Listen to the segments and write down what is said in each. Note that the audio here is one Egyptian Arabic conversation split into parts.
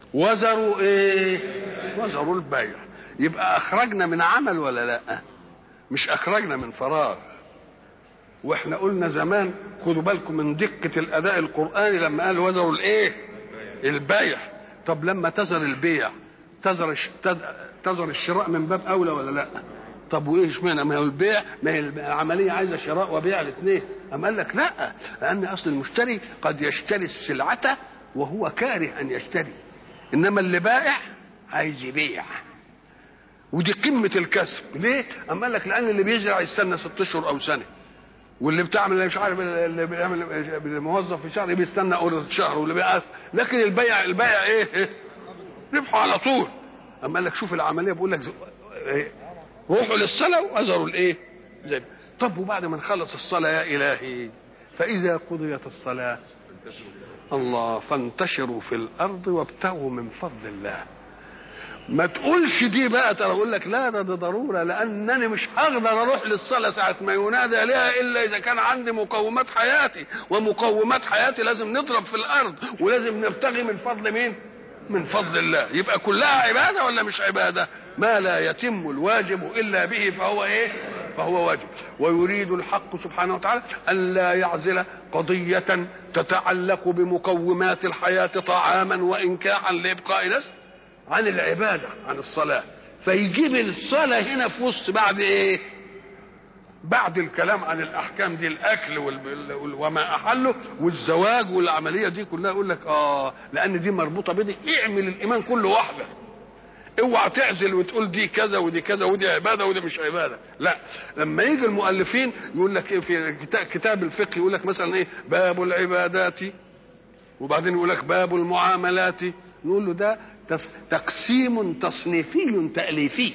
وزروا ايه وزروا البيع يبقى اخرجنا من عمل ولا لا مش اخرجنا من فراغ واحنا قلنا زمان خدوا بالكم من دقة الاداء القرآني لما قال وزروا الايه البيع طب لما تزر البيع تزر الش... تزر الشراء من باب اولى ولا لا طب وايه اشمعنى ما هو البيع ما هي العمليه عايزه شراء وبيع الاثنين اما قال لك لا لان اصل المشتري قد يشتري السلعه وهو كاره ان يشتري انما اللي بائع عايز يبيع ودي قمه الكسب ليه اما قال لك لان اللي بيزرع يستنى ست اشهر او سنه واللي بتعمل مش عارف اللي بيعمل الموظف في شهر بيستنى اول شهر واللي بيعرف لكن البيع البيع ايه, إيه؟ ربحه على طول اما قال لك شوف العمليه بقول لك إيه؟ روحوا للصلاه وازروا الايه زي طب وبعد ما نخلص الصلاه يا الهي فاذا قضيت الصلاه الله فانتشروا في الارض وابتغوا من فضل الله ما تقولش دي بقى ترى اقول لك لا ده, ده ضروره لانني مش هقدر اروح للصلاه ساعه ما ينادى لها الا اذا كان عندي مقومات حياتي ومقومات حياتي لازم نضرب في الارض ولازم نبتغي من فضل مين؟ من فضل الله يبقى كلها عباده ولا مش عباده؟ ما لا يتم الواجب الا به فهو ايه؟ فهو واجب ويريد الحق سبحانه وتعالى ان لا يعزل قضيه تتعلق بمقومات الحياه طعاما وانكاحا لابقاء نسل عن العبادة عن الصلاة فيجيب الصلاة هنا في وسط بعد ايه بعد الكلام عن الاحكام دي الاكل وال... وما احله والزواج والعمليه دي كلها يقول لك اه لان دي مربوطه بدي اعمل الايمان كله واحده اوعى تعزل وتقول دي كذا ودي كذا ودي عباده ودي مش عباده لا لما يجي المؤلفين يقول لك ايه في كتاب الفقه يقول لك مثلا ايه باب العبادات وبعدين يقول لك باب المعاملات نقول له ده تقسيم تصنيفي تأليفي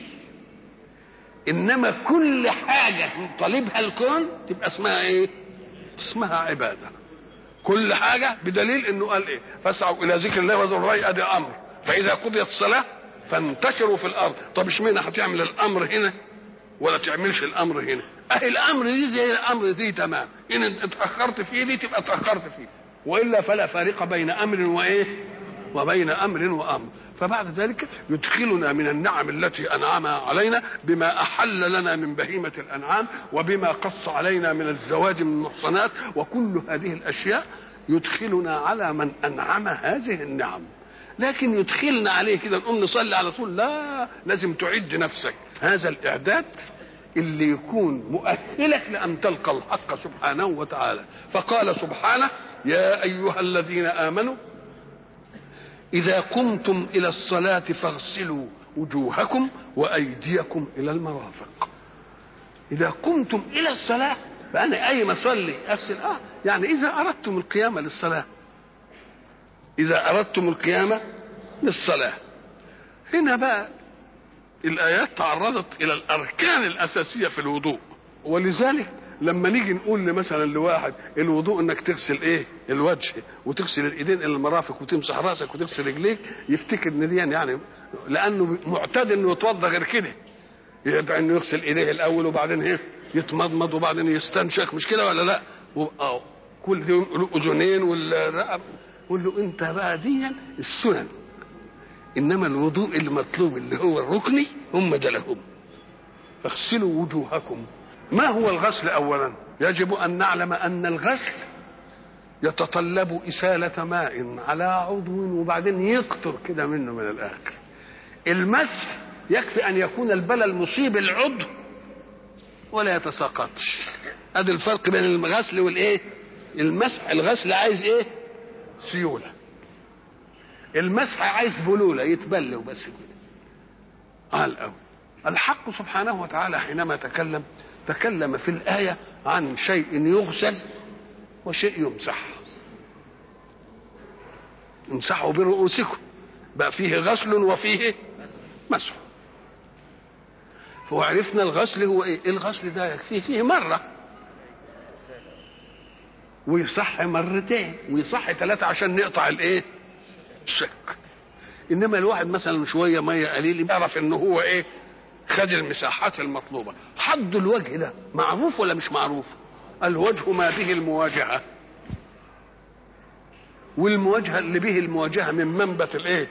إنما كل حاجة طالبها الكون تبقى اسمها إيه؟ اسمها عبادة كل حاجة بدليل إنه قال إيه؟ فاسعوا إلى ذكر الله وذروا الرأي أدي أمر فإذا قضيت الصلاة فانتشروا في الأرض طب اشمعنى هتعمل الأمر هنا ولا تعملش الأمر هنا؟ أهي الأمر دي زي الأمر دي تمام إن اتأخرت فيه دي تبقى اتأخرت فيه وإلا فلا فارق بين أمر وإيه؟ وبين امر وامر فبعد ذلك يدخلنا من النعم التي انعمها علينا بما احل لنا من بهيمه الانعام وبما قص علينا من الزواج من المحصنات وكل هذه الاشياء يدخلنا على من انعم هذه النعم لكن يدخلنا عليه كده نقوم نصلي على طول لا لازم تعد نفسك هذا الاعداد اللي يكون مؤهلك لان تلقى الحق سبحانه وتعالى فقال سبحانه يا ايها الذين امنوا إذا قمتم إلى الصلاة فاغسلوا وجوهكم وأيديكم إلى المرافق إذا قمتم إلى الصلاة فأنا أي ما أصلي أغسل آه يعني إذا أردتم القيام للصلاة إذا أردتم القيام للصلاة هنا بقى الآيات تعرضت إلى الأركان الأساسية في الوضوء ولذلك لما نيجي نقول مثلا لواحد الوضوء انك تغسل ايه الوجه وتغسل الايدين الى المرافق وتمسح راسك وتغسل رجليك يفتكر ان دي يعني لانه معتاد انه يتوضا غير كده يبقى انه يغسل ايديه الاول وبعدين ايه يتمضمض وبعدين يستنشق مش كده ولا لا اه كل دي الاذنين والرقب قول له انت بقى دي السنن انما الوضوء المطلوب اللي هو الركني هم ده لهم اغسلوا وجوهكم ما هو الغسل اولا يجب ان نعلم ان الغسل يتطلب إسالة ماء على عضو وبعدين يقطر كده منه من الآخر المسح يكفي أن يكون البلل مصيب العضو ولا يتساقطش ادي الفرق بين الغسل والايه المسح الغسل عايز ايه سيوله المسح عايز بلوله يتبل وبس كده على الاول الحق سبحانه وتعالى حينما تكلم تكلم في الآية عن شيء يغسل وشيء يمسح امسحوا برؤوسكم بقى فيه غسل وفيه مسح فعرفنا الغسل هو ايه الغسل ده يكفيه فيه مرة ويصح مرتين ويصح ثلاثة عشان نقطع الايه الشك انما الواحد مثلا شوية مية قليل يعرف ان هو ايه خد المساحات المطلوبة حد الوجه ده معروف ولا مش معروف الوجه ما به المواجهة والمواجهة اللي به المواجهة من منبت الايه